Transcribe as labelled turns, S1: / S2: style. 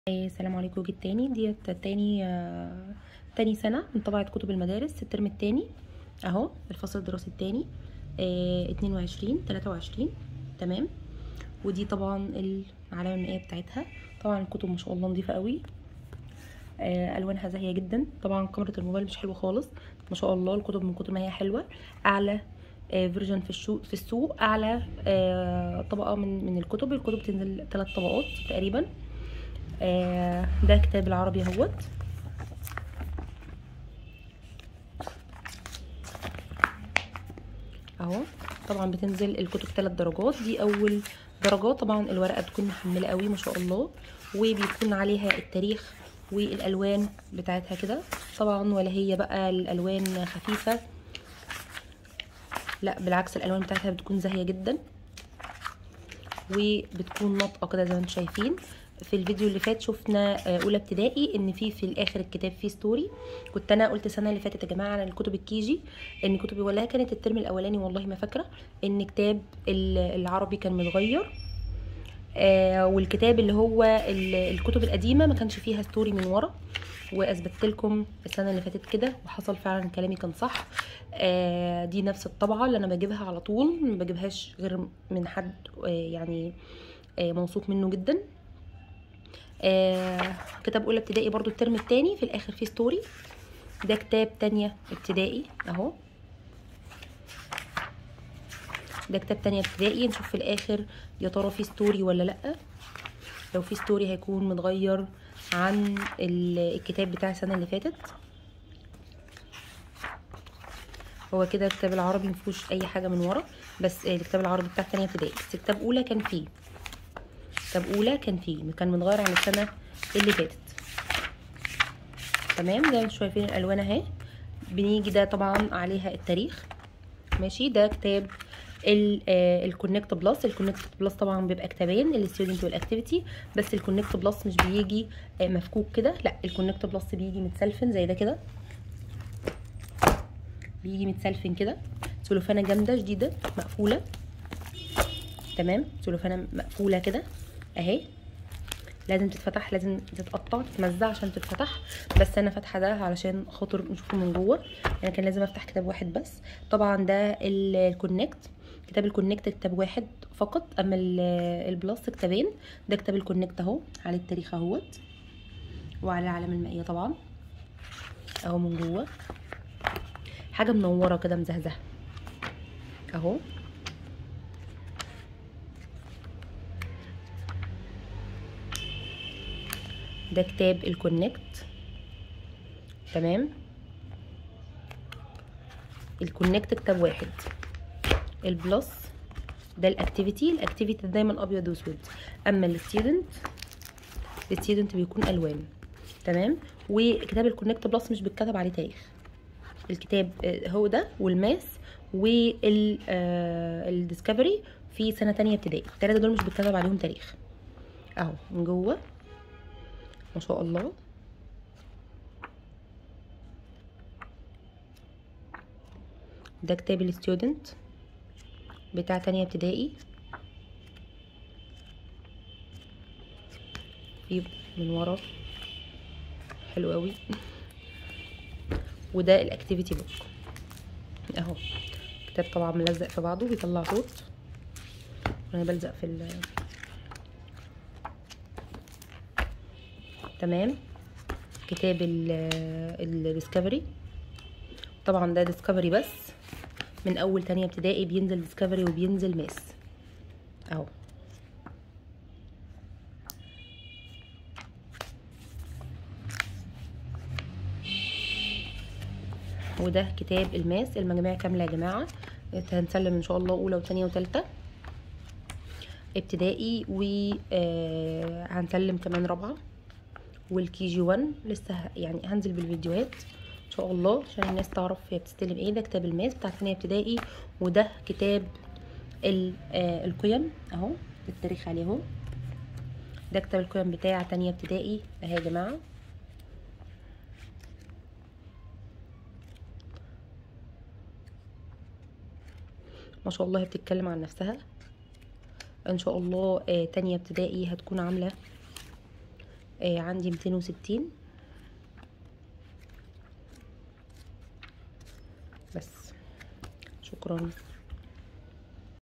S1: إيه، السلام عليكم جيت تاني ديت تاني آه، تاني سنة من طبعة كتب المدارس الترم التاني اهو الفصل الدراسي التاني اتنين وعشرين تلاتة وعشرين تمام ودي طبعا العلامة المائية بتاعتها طبعا الكتب ما شاء الله نظيفة قوي آه، الوانها زاهية جدا طبعا كاميرا الموبايل مش حلوة خالص ما شاء الله الكتب من كتر ما هي حلوة اعلى فيرجن في السوق في السوق اعلى آه، طبقة من من الكتب الكتب بتنزل ثلاث طبقات تقريبا آه، ده كتاب العربي اهوت اهو طبعا بتنزل الكتب ثلاث درجات دي اول درجة طبعا الورقة بتكون محملة قوي ما شاء الله وبيكون عليها التاريخ والالوان بتاعتها كده طبعا ولا هي بقى الالوان خفيفة لا بالعكس الالوان بتاعتها بتكون زاهية جدا وبتكون ناطقة كده زي ما انتم شايفين في الفيديو اللي فات شفنا آه، اولى ابتدائي ان في في الاخر الكتاب فيه ستوري كنت انا قلت السنه اللي فاتت يا جماعه عن الكتب الكيجي ان كتب ولا كانت الترم الاولاني والله ما فاكره ان كتاب ال- العربي كان متغير آه والكتاب اللي هو ال- الكتب القديمه ما كانش فيها ستوري من ورا واثبتت لكم السنه اللي فاتت كده وحصل فعلا كلامي كان صح آه دي نفس الطبعه اللي انا بجيبها على طول ما بجيبهاش غير من حد آه يعني آه موثوق منه جدا آه كتاب اولى ابتدائي برضو الترم التاني في الاخر فيه ستوري ده كتاب تانية ابتدائي اهو ده كتاب تانية ابتدائي نشوف في الاخر يا ترى فيه ستوري ولا لا لو فيه ستوري هيكون متغير عن ال- الكتاب بتاع السنه اللي فاتت هو كده الكتاب العربي مفيهوش اي حاجه من ورا بس آه، الكتاب العربي بتاع تانية ابتدائي بس كتاب اولى كان فيه كتاب اولى كان فيه كان متغير عن السنه اللي فاتت تمام زي ما انتم شايفين الالوان اهي بنيجي ده طبعا عليها التاريخ ماشي ده كتاب الكونكت بلس الكونكت بلس طبعا بيبقى كتابين الستودنت والاكتيفيتي بس الكونكت بلس مش بيجي آه، مفكوك كده لا الكونكت بلس بيجي متسلفن زي ده كده بيجي متسلفن كده سلوفانه جامده جديده مقفوله تمام سلوفانه مقفوله كده اهي لازم تتفتح لازم تتقطع تتمزع عشان تتفتح بس انا فاتحه ده علشان خاطر نشوفه من جوه يعني كان لازم افتح كتاب واحد بس طبعا ده ال- الكونكت كتاب الكونكت كتاب واحد فقط اما ال- البلس كتابين ده كتاب الكونكت اهو على التاريخ اهوت وعلى العلامه المائيه طبعا اهو من جوه حاجه منوره كده مزهزهه اهو ده كتاب الكونكت تمام الكونكت كتاب واحد البلس ده الاكتيفيتي الاكتيفيتي دايما ابيض واسود اما الستودنت الستودنت بيكون الوان تمام وكتاب الكونكت بلس مش بيتكتب عليه تاريخ الكتاب آه، هو ده والماس والديسكفري في سنه تانية ابتدائي التلاته دول مش بيتكتب عليهم تاريخ اهو من جوه ما شاء الله ده كتاب الستودنت بتاع تانية ابتدائي في من ورا حلو قوي وده الاكتيفيتي بوك اهو كتاب طبعا ملزق في بعضه بيطلع صوت وانا بلزق في ال تمام كتاب الديسكفري طبعا ده ديسكفري بس من اول تانية ابتدائي بينزل ديسكفري وبينزل ماس اهو وده كتاب الماس المجموعة كاملة يا جماعة هنسلم ان شاء الله اولى وتانية وتالتة ابتدائي وهنسلم كمان رابعة والكي جي 1 لسه ه- يعني هنزل بالفيديوهات ان شاء الله عشان الناس تعرف هي بتستلم ايه ده كتاب الماس بتاع ثانيه ابتدائي وده كتاب ال- آه، القيم اهو التاريخ عليه اهو ده كتاب القيم بتاع تانية ابتدائي اهي يا جماعه ما شاء الله هي بتتكلم عن نفسها ان شاء الله آه تانية ابتدائي هتكون عاملة آه عندي 260 بس شكرا